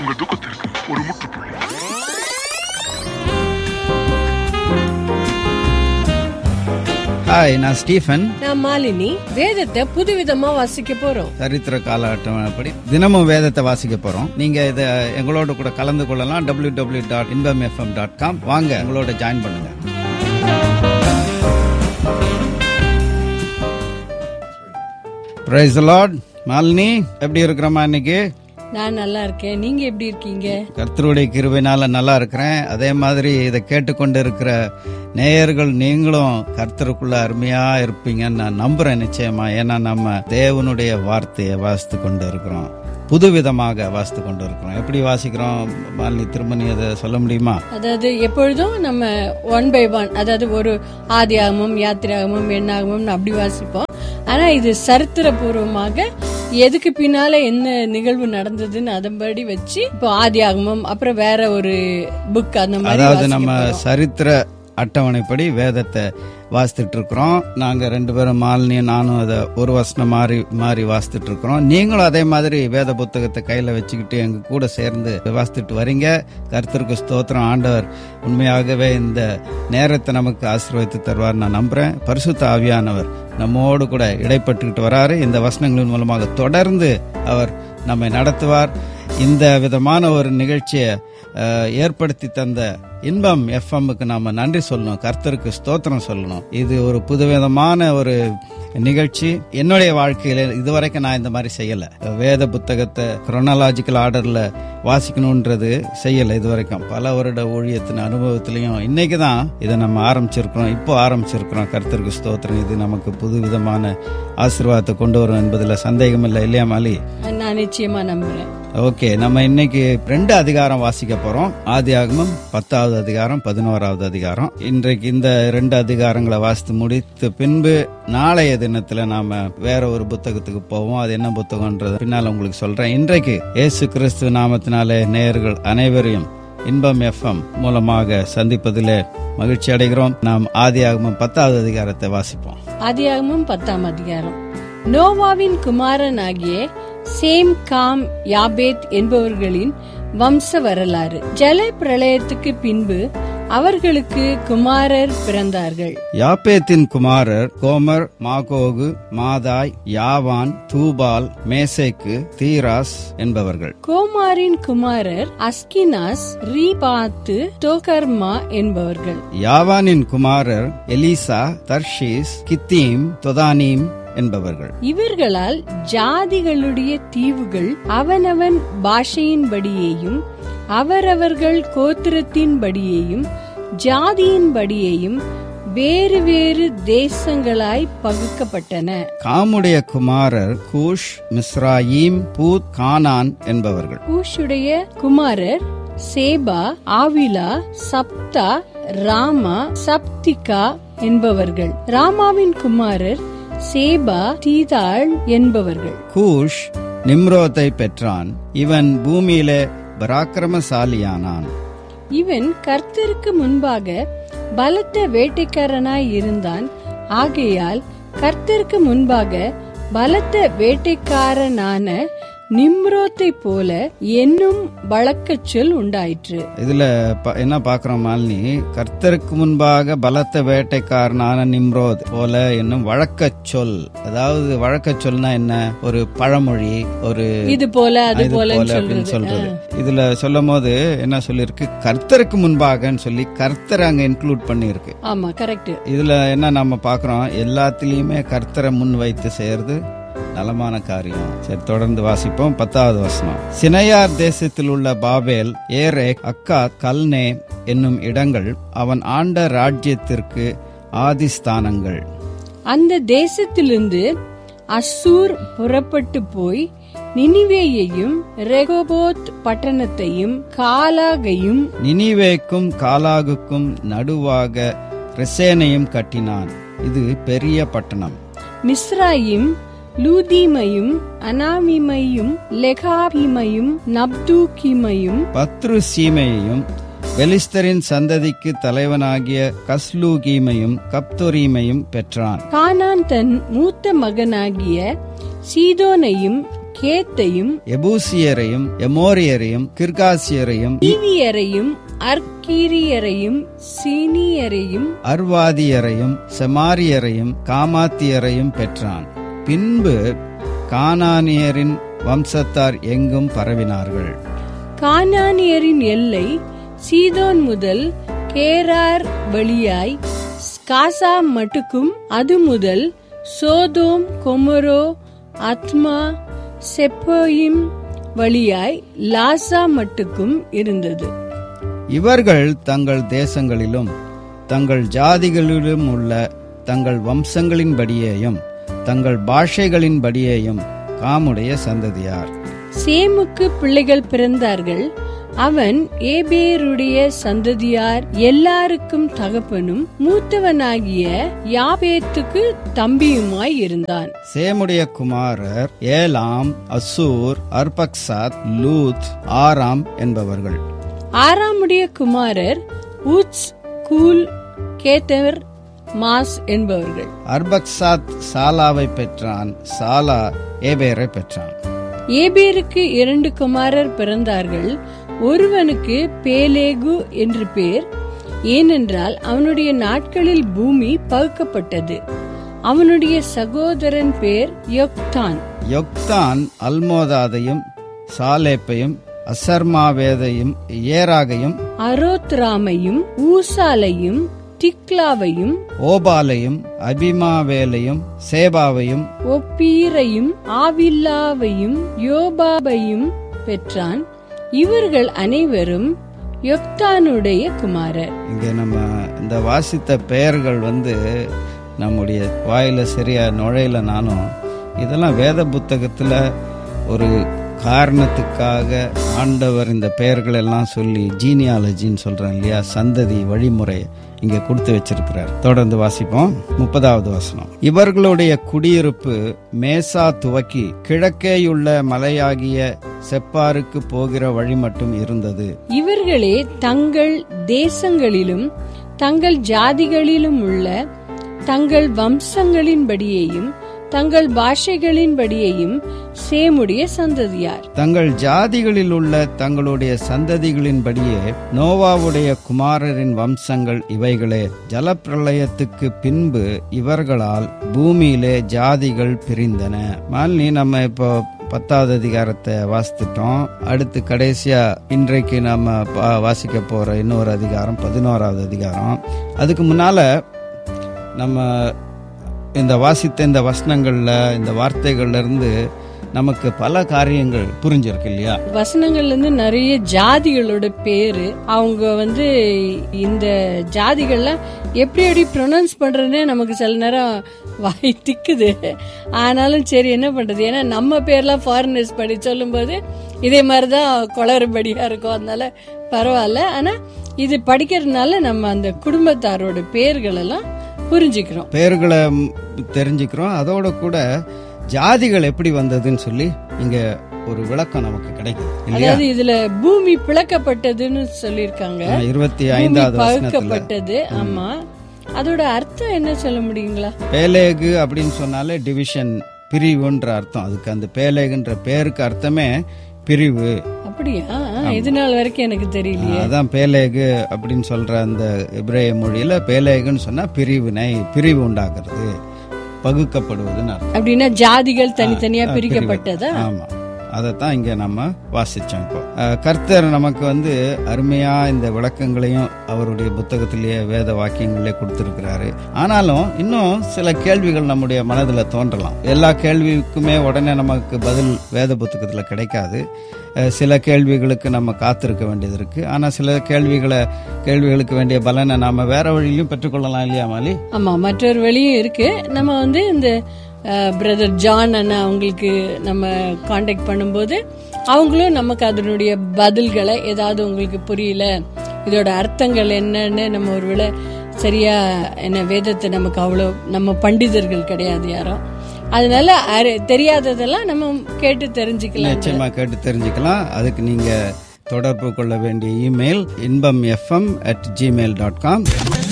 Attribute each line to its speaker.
Speaker 1: உங்க துக்கத்திற்கு ஒரு முற்றுப்புள்ளி
Speaker 2: ஹாய் நான் ஸ்டீஃபன்
Speaker 3: நான் மாலினி வேதத்தை புதுவிதமா வாசிக்க போறோம்
Speaker 2: சரித்திர கால அட்டவணைப்படி தினமும் வேதத்தை வாசிக்க போறோம் நீங்க இதை எங்களோட கூட கலந்து கொள்ளலாம் W W dot Inbam FM dot com வாங்க எங்களோட ஜாயின் பண்ணுங்க பிரைஸ் லார்ட் மாலினி எப்படி இருக்கிறோமா இன்னைக்கு
Speaker 3: நான் நல்லா இருக்கேன் நீங்க எப்படி இருக்கீங்க
Speaker 2: கர்த்தருடைய கிருபைனால நல்லா இருக்கிறேன் அதே மாதிரி இதை கேட்டுக்கொண்டு இருக்கிற நேயர்கள் நீங்களும் கர்த்தருக்குள்ள அருமையா இருப்பீங்கன்னு நான் நம்புறேன் நிச்சயமா ஏன்னா நம்ம தேவனுடைய வார்த்தையை வாசித்து கொண்டு இருக்கிறோம் புதுவிதமாக வாசித்து கொண்டு இருக்கிறோம் எப்படி வாசிக்கிறோம் மாலினி திரும்ப நீ அதை சொல்ல முடியுமா
Speaker 3: அதாவது எப்பொழுதும் நம்ம ஒன் பை ஒன் அதாவது ஒரு ஆதியாகமும் யாத்திராகமும் எண்ணாகமும் அப்படி வாசிப்போம் ஆனா இது சரித்திரபூர்வமாக எதுக்கு பின்னால என்ன நிகழ்வு நடந்ததுன்னு அதன்படி வச்சு இப்போ ஆதியாகமும் அப்புறம் வேற ஒரு புக் அந்த மாதிரி
Speaker 2: அதாவது
Speaker 3: வாசிக்க
Speaker 2: நம்ம
Speaker 3: போறோம்.
Speaker 2: சரித்திர அட்டவணைப்படி வேதத்தை வாசித்துட்டு இருக்கிறோம் நாங்க ரெண்டு பேரும் மாலினியும் நானும் அதை ஒரு வசனம் மாறி மாறி வாசித்துட்டு இருக்கிறோம் நீங்களும் அதே மாதிரி வேத புத்தகத்தை கையில வச்சுக்கிட்டு எங்க கூட சேர்ந்து வாசித்துட்டு வரீங்க கர்த்தருக்கு ஸ்தோத்திரம் ஆண்டவர் உண்மையாகவே இந்த நேரத்தை நமக்கு ஆசீர்வதித்து தருவார் நான் நம்புறேன் பரிசுத்த ஆவியானவர் நம்மோடு கூட இடைப்பட்டுக்கிட்டு வராரு இந்த வசனங்களின் மூலமாக தொடர்ந்து அவர் நம்மை நடத்துவார் இந்த விதமான ஒரு நிகழ்ச்சியை அஹ், ஏற்படுத்தி தந்த இன்பம் எஃப்எம்முக்கு நாம நன்றி சொல்லணும் கர்த்தருக்கு ஸ்தோத்திரம் சொல்லணும் இது ஒரு புதுவிதமான ஒரு நிகழ்ச்சி என்னுடைய வாழ்க்கையில இதுவரைக்கும் நான் இந்த மாதிரி செய்யல வேத புத்தகத்தை குரோனாலாஜிக்கல் ஆர்டர்ல வாசிக்கணும்ன்றது செய்யல இதுவரைக்கும் பல வருட ஊழியத்தின் அனுபவத்திலையும் இன்னைக்கு தான் இதை நம்ம ஆரம்பிச்சிருக்கிறோம் இப்போ ஆரம்பிச்சிருக்கிறோம் கர்த்தருக்கு ஸ்தோத்திரம் இது நமக்கு புதுவிதமான ஆசீர்வாதத்தை கொண்டு வரும் என்பதுல சந்தேகம் இல்லை இல்லையா மாலி
Speaker 3: நான் நிச்சயமா நம்புறேன்
Speaker 2: ஓகே நம்ம இன்னைக்கு ரெண்டு அதிகாரம் வாசிக்க போறோம் ஆதி ஆகமம் பத்தாவது அதிகாரம் பதினோராவது அதிகாரம் இன்றைக்கு இந்த ரெண்டு அதிகாரங்களை வாசித்து முடித்த பின்பு நாளைய தினத்துல நாம வேற ஒரு புத்தகத்துக்கு போவோம் அது என்ன புத்தகம்ன்றது பின்னால உங்களுக்கு சொல்றேன் இன்றைக்கு இயேசு கிறிஸ்து நாமத்தினாலே நேயர்கள் அனைவரையும் இன்பம் எஃப்எம் மூலமாக சந்திப்பதிலே மகிழ்ச்சி அடைகிறோம் நாம் ஆதி ஆகமம் பத்தாவது அதிகாரத்தை வாசிப்போம்
Speaker 3: ஆதியாகமும் பத்தாம் அதிகாரம் நோவாவின் குமாரனாகிய சேம் காம் யாபேத் என்பவர்களின் வம்ச வரலாறு ஜல பிரளயத்துக்கு பின்பு அவர்களுக்கு குமாரர் பிறந்தார்கள்
Speaker 2: யாப்பேத்தின் குமாரர் கோமர் மாகோகு மாதாய் யாவான் தூபால் மேசேக்கு தீராஸ் என்பவர்கள்
Speaker 3: கோமாரின் குமாரர் அஸ்கினாஸ் ரீபாத்து தோகர்மா என்பவர்கள்
Speaker 2: யாவானின் குமாரர் எலிசா தர்ஷீஸ் கித்தீம் தொதானீம் என்பவர்கள்
Speaker 3: இவர்களால் ஜாதிகளுடைய தீவுகள் அவனவன் பாஷையின்படியேயும் அவரவர்கள் கோத்திரத்தின்படியேயும் ஜாதியின்படியேயும் வேறு வேறு தேசங்களாய் பகுக்கப்பட்டன
Speaker 2: காமுடைய குமாரர் கூஷ் மிஸ்ராயீம் பூத் கானான் என்பவர்கள்
Speaker 3: கூஷுடைய குமாரர் சேபா ஆவிலா சப்தா ராமா சப்திகா என்பவர்கள் ராமாவின் குமாரர் சேபா தீதாள் என்பவர்கள்
Speaker 2: கூஷ் நிம்ரோத்தை பெற்றான் இவன் பூமியிலே பராக்கிரமசாலியானான்
Speaker 3: இவன் கர்த்தருக்கு முன்பாக பலத்த வேட்டைக்காரனாய் இருந்தான் ஆகையால் கர்த்தருக்கு முன்பாக பலத்த வேட்டைக்காரனான நிம்ரோத்தை போல என்னும் வழக்கச் சொல் உண்டாயிற்று
Speaker 2: இதுல ப- என்ன பாக்குறோம் மாலினி கர்த்தருக்கு முன்பாக பலத்த வேட்டைக்காரனான நிம்ரோத் போல என்னும் வழக்கச் சொல் அதாவது வழக்கச் சொல்னா என்ன ஒரு பழமொழி ஒரு
Speaker 3: இது போல அது
Speaker 2: இது
Speaker 3: போல
Speaker 2: போல அப்படின்னு சொல்றது இதுல சொல்லும் போது என்ன சொல்லிருக்கு கர்த்தருக்கு முன்பாகன்னு சொல்லி கர்த்தர் அங்க இன்க்ளூட் பண்ணியிருக்கு
Speaker 3: ஆமா கரெக்ட்
Speaker 2: இதுல என்ன நம்ம பாக்குறோம் எல்லாத்திலயுமே கர்த்தரை முன் வைத்து செய்யறது நலமான காரியம் சரி தொடர்ந்து வாசிப்போம் பத்தாவது வசனம் சினையார் தேசத்தில் உள்ள பாபேல் ஏரேக் அக்கா கல்னே என்னும் இடங்கள் அவன் ஆண்ட ராஜ்யத்திற்கு ஆதிஸ்தானங்கள்
Speaker 3: அந்த தேசத்திலிருந்து அசூர் புறப்பட்டு போய் நினிவேயையும் ரெகோபோத் பட்டணத்தையும் காலாகையும்
Speaker 2: நினிவேக்கும் காலாகுக்கும் நடுவாக ரெசேனையும் கட்டினான் இது பெரிய பட்டணம்
Speaker 3: மிஸ்ராயிம் லூதீமையும் அனாமிமையும் லெகாபிமையும் நப்தூகிமையும்
Speaker 2: பத்ரு சீமையையும் பெலிஸ்தரின் சந்ததிக்கு தலைவனாகிய கஸ்லூகீமையும் கப்தொரீமையும் பெற்றான்
Speaker 3: கானான் தன் மூத்த மகனாகிய சீதோனையும் கேத்தையும்
Speaker 2: எபூசியரையும் எமோரியரையும் கிர்காசியரையும்
Speaker 3: ஈவியரையும் அர்க்கீரியரையும் சீனியரையும்
Speaker 2: அர்வாதியரையும் செமாரியரையும் காமாத்தியரையும் பெற்றான் பின்பு கானானியரின் வம்சத்தார் எங்கும் பரவினார்கள்
Speaker 3: கானானியரின் எல்லை சீதோன் முதல் கேரார் வழியாய் காசா மட்டுக்கும் அது முதல் சோதோம் கொமரோ அத்மா செப்போயிம் வழியாய் லாசா மட்டுக்கும் இருந்தது
Speaker 2: இவர்கள் தங்கள் தேசங்களிலும் தங்கள் ஜாதிகளிலும் உள்ள தங்கள் வம்சங்களின்படியேயும் தங்கள் பாஷைகளின்படியேயும் காமுடைய சந்ததியார்
Speaker 3: சேமுக்கு பிள்ளைகள் பிறந்தார்கள் அவன் ஏபேருடைய சந்ததியார் எல்லாருக்கும் தகப்பனும் மூத்தவனாகிய யாபேத்துக்கு தம்பியுமாய் இருந்தான்
Speaker 2: சேமுடைய குமாரர் ஏலாம் அசூர் அர்பக்சாத் லூத் ஆராம் என்பவர்கள்
Speaker 3: ஆறாமுடைய குமாரர் ஊத்ஸ் கூல் கேத்தர் மாஸ் என்பவர்கள்
Speaker 2: அர்பக்சாத் சாலாவை பெற்றான் சாலா ஏபேரை பெற்றான்
Speaker 3: ஏபேருக்கு இரண்டு குமாரர் பிறந்தார்கள் ஒருவனுக்கு பேலேகு என்று பேர் ஏனென்றால் அவனுடைய நாட்களில் பூமி பகுக்கப்பட்டது அவனுடைய சகோதரன் பேர் யொக்தான்
Speaker 2: யொக்தான் அல்மோதாதையும் சாலேப்பையும் அசர்மாவேதையும் ஏராகையும்
Speaker 3: அரோத்ராமையும் ஊசாலையும் திக்லாவையும்
Speaker 2: ஓபாலையும் அபிமாவேலையும் சேபாவையும்
Speaker 3: ஒப்பீரையும் ஆவில்லாவையும் யோபாபையும் பெற்றான் இவர்கள் அனைவரும் யொக்தானுடைய குமாரர்
Speaker 2: இங்க நம்ம இந்த வாசித்த பெயர்கள் வந்து நம்முடைய வாயில சரியா நுழையில நானும் இதெல்லாம் வேத புத்தகத்துல ஒரு காரணத்துக்காக ஆண்டவர் இந்த பெயர்கள் எல்லாம் சொல்லி ஜீனியாலஜின்னு சொல்றேன் இல்லையா சந்ததி வழிமுறை இங்க கொடுத்து வச்சிருக்கிறார் தொடர்ந்து வாசிப்போம் முப்பதாவது வசனம் இவர்களுடைய குடியிருப்பு மேசா துவக்கி கிழக்கேயுள்ள மலையாகிய செப்பாருக்கு போகிற வழி மட்டும் இருந்தது
Speaker 3: இவர்களே தங்கள் தேசங்களிலும் தங்கள் ஜாதிகளிலும் உள்ள தங்கள் வம்சங்களின்படியேயும் தங்கள் பாஷைகளின்படியேயும் சேமுடைய சந்ததியார்
Speaker 2: தங்கள் ஜாதிகளில் உள்ள தங்களுடைய சந்ததிகளின்படியே நோவாவுடைய குமாரரின் வம்சங்கள் இவைகளே ஜலப்பிரளயத்துக்கு பின்பு இவர்களால் பூமியிலே ஜாதிகள் பிரிந்தன மாலினி நம்ம இப்போ பத்தாவது அதிகாரத்தை வாசித்துட்டோம் அடுத்து கடைசியா இன்றைக்கு நம்ம பா- வாசிக்க போற இன்னொரு அதிகாரம் பதினோராவது அதிகாரம் அதுக்கு முன்னால நம்ம இந்த வாசித்த இந்த வசனங்கள்ல இந்த வார்த்தைகள்ல இருந்து நமக்கு பல காரியங்கள் புரிஞ்சிருக்கு இல்லையா
Speaker 3: வசனங்கள்ல இருந்து நிறைய ஜாதிகளோட பேரு அவங்க வந்து இந்த ஜாதிகள்லாம் எப்படி எப்படி ப்ரொனவுன்ஸ் பண்றதுன்னே நமக்கு சில நேரம் வாய் திக்குது ஆனாலும் சரி என்ன பண்றது ஏன்னா நம்ம பேர்லாம் ஃபாரினர்ஸ் படி சொல்லும்போது இதே மாதிரிதான் குளறுபடியா இருக்கும் அதனால பரவாயில்ல ஆனா இது படிக்கிறதுனால நம்ம அந்த குடும்பத்தாரோட பேர்கள் எல்லாம் புரிஞ்சுக்கிறோம்
Speaker 2: பெயர்களை ம், தெரிஞ்சுக்கிறோம் அதோட கூட ஜாதிகள் எப்படி வந்ததுன்னு சொல்லி இங்க ஒரு விளக்கம் நமக்கு கிடைக்குது இல்லையா
Speaker 3: அதாவது இதுல பூமி பிளக்கப்பட்டதுன்னு சொல்லியிருக்காங்க
Speaker 2: இருபத்தி
Speaker 3: பூமி
Speaker 2: ஐந்தாவது வசனத்துல
Speaker 3: பகுக்கப்பட்டது ஆமா அதோட அர்த்தம் என்ன சொல்ல முடியுங்களா
Speaker 2: பேலேகு அப்படின்னு சொன்னாலே டிவிஷன் பிரிவுன்ற அர்த்தம் அதுக்கு அந்த பேலேகுன்ற பேருக்கு அர்த்தமே பிரிவு
Speaker 3: அப்படியா இது நாள் வரைக்கும் எனக்கு தெரியலையே
Speaker 2: அதான் பேலேகு அப்படின்னு சொல்ற அந்த எபிரேய மொழியில பேலேகுன்னு சொன்னா பிரிவினை பிரிவு உண்டாக்குறது பகுக்கப்படுவதுன்னு அர்த்தம்
Speaker 3: அப்படின்னா ஜாதிகள் தனித்தனியா
Speaker 2: ஆ,
Speaker 3: பிரிக்கப்பட்டதா
Speaker 2: பிரிவு. ஆமா அதைத்தான் இங்க நம்ம வாசிச்சோம் இப்போ அஹ், கர்த்தர் நமக்கு வந்து அருமையா இந்த விளக்கங்களையும் அவருடைய புத்தகத்திலேயே வேத வாக்கியங்களே கொடுத்திருக்கிறாரு ஆனாலும் இன்னும் சில கேள்விகள் நம்முடைய மனதுல தோன்றலாம் எல்லா கேள்விக்குமே உடனே நமக்கு பதில் வேத புத்தகத்துல கிடைக்காது அஹ், சில கேள்விகளுக்கு நம்ம காத்திருக்க வேண்டியது இருக்கு ஆனா சில கேள்விகளை கேள்விகளுக்கு வேண்டிய பலனை நாம வேற வழியிலும் பெற்றுக்கொள்ளலாம் இல்லையா மாலி
Speaker 3: ஆமா மற்றொரு வழியும் இருக்கு நம்ம வந்து இந்த பிரதர் ஜான் அண்ணா அவங்களுக்கு நம்ம காண்டாக்ட் பண்ணும்போது அவங்களும் நமக்கு அதனுடைய பதில்களை ஏதாவது உங்களுக்கு புரியல இதோட அர்த்தங்கள் என்னன்னு நம்ம ஒருவேளை சரியா என்ன வேதத்தை நமக்கு அவ்வளோ நம்ம பண்டிதர்கள் கிடையாது யாரும் அதனால அரு- தெரியாததெல்லாம் நம்ம கேட்டு தெரிஞ்சுக்கலாம்
Speaker 2: நிச்சயமா கேட்டு தெரிஞ்சுக்கலாம் அதுக்கு நீங்க தொடர்பு கொள்ள வேண்டிய email Inbam FM at Gmail dot com